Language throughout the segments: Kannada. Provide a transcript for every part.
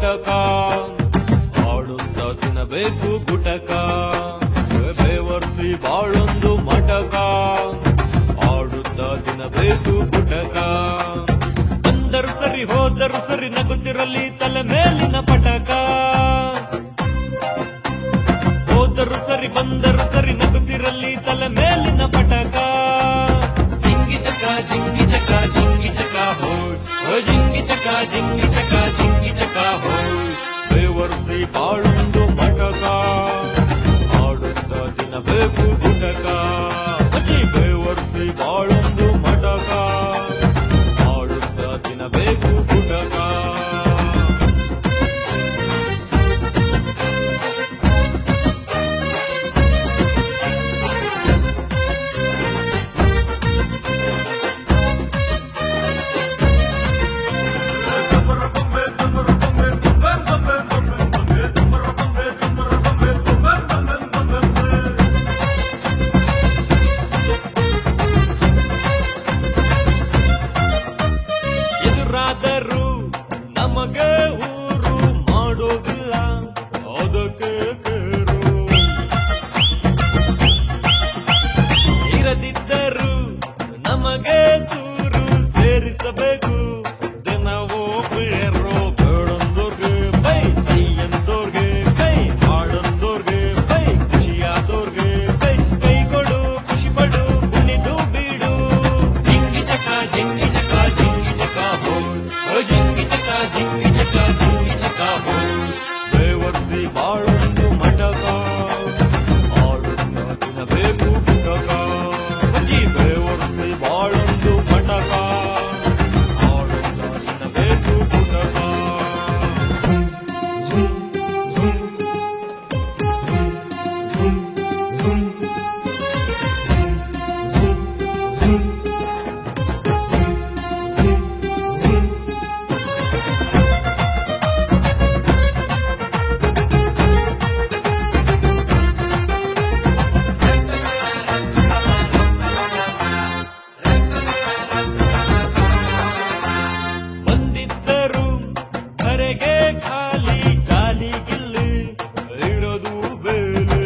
ಮಟಕ ಆಡುತ್ತ ತಿನ್ನಬೇಕು ಗುಟಕ ಬೇವರ್ಸಿ ಬಾಳೊಂದು ಮಟಕ ಆಡುತ್ತ ತಿನ್ನಬೇಕು ಗುಟಕ ಬಂದರು ಸರಿ ಹೋದರು ಸರಿ ನಗುತ್ತಿರಲಿ ತಲೆ ಮೇಲಿನ ಪಟಕ ಹೋದರು ಸರಿ ಬಂದರು ಸರಿ ನಗುತ್ತಿರಲಿ ತಲೆ ಮೇಲಿನ ಪಟಕ ಜಿಂಗಿ ಚಕ ಜಿಂಗಿ ಚಕ ಜಿಂಗಿ ಚಕ ಹೋಯ್ ಓ ಜಿಂಗಿ ಚಕ ಜಿಂಗಿ ಚಕ ಜಿಂಗಿ ಚಕ ಹೋಯ್ ಬೇವರ್ಸಿ ಬಾಳೊಂದು ಮಟಕ ಆಡುತ್ತ ತಿನ್ನಬೇಕು ಗುಟಕ ಅಜ್ಜಿ ಬೇವರ್ಸಿ ಬಾಳೊಂದು ಮಟಕ ಆಡುತ್ತ ತಿನ್ನಬೇಕು ಗುಟಕ ಎದುರಾದರೂ ನಮಗೆ ಊರು ಮಾಡೋದಿಲ್ಲ ಅದಕ್ಕೆ ಕೇರು ಇರದಿದ್ದರೂ ನಮಗೆ ಸೂರು ಸೇರಿಸಬೇಕು ದಿನವೋ ಬೇರೋ ಬೇಡಂದೋರ್ಗೆ ಬೈ ಸೈ ಎಂದೋರ್ಗೆ ಕೈ ಮಾಡಂದೋರ್ಗೆ ಬೈ ಖುಷಿಯಾದೋರ್ಗೆ ಕೈ ಕೈ ಕೊಡು ಖುಷಿ ಪಡು ಕುಣಿದು ಬೀಡು ಜಿಂಗಿ ಚಕ ಜಿಂಗಿ ಚಕ ಜಿಂಗಿ ಚಕ ಹೋಯ್ ಓ ಜಿಂಗಿ ಚಕ ಜಿಂಗಿ ಚಕ ಜಿಂಗಿ ಚಕ ಹೋಯ್ ಬೇವರ್ಸಿ ಬಾಳೊಂದು ಮಟಕ ಆಡುತ್ತ ತಿನ್ನಬೇಕು ಪುಟಕ ಅಜ್ಜಿ ಬೇವರ್ಸಿ ಬಾಳೊಂದು ಮಟಕ ಆಡುತ್ತ ತಿನ್ನಬೇಕು ಪುಟಕ ಬಂದಿದ್ದರು ಕರೆಗೆ ಖಾಲಿ ಗಾಲಿಗಿಲ್ಲಿ ಇರೋದು ಬೇಲೆ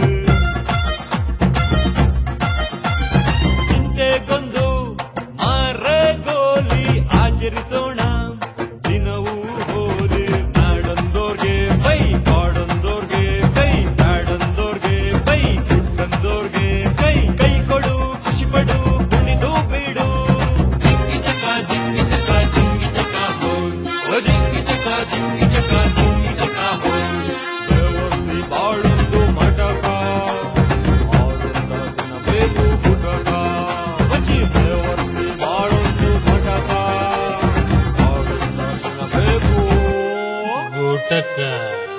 ಚಿಂತೆಗೊಂದು ಮಾರೆ ಗೋಲಿ ಆಚರಿಸೋಣ ದಿನವೂ ಹೋಲಿ ನಾಡಂದೋರ್ಗೆ ಬೈ ಕಾಡಂದೋರ್ಗೆ ಕೈ ಬ್ಯಾಡಂದೋರ್ಗೆ ಬೈ ದುಡ್ಡಂದೋರ್ಗೆ ಕೈ ಕೈ ಕೊಡು ಖುಷಿ ಪಡು ಕುಣಿದು ಬೀಡು ಜಿಂಗಿ ಚಕ ಜಿಂಗಿ ಚಕ ಜಿಂಗಿ ಚಕ ಹೋಯ್ ಓ ಜಿಂಗಿ ಚಕ ಜಿಂಗಿ ಚಕ ಜಿಂಗಿ ಚಕ ಹೋಯ್ ದೇವರ್ಸಿ ಬಾಳೊಂದು ಮಟಕ ಆಡುತ್ತ ತಿನ್ನಬೇಕು ಪುಟಕ ಅಜ್ಜಿ ದೇವರ್ಸಿ ಬಾಳೊಂದು ಮಟಕ ಆಡುತ್ತ ತಿನ್ನಬೇಕು ಗುಟಕ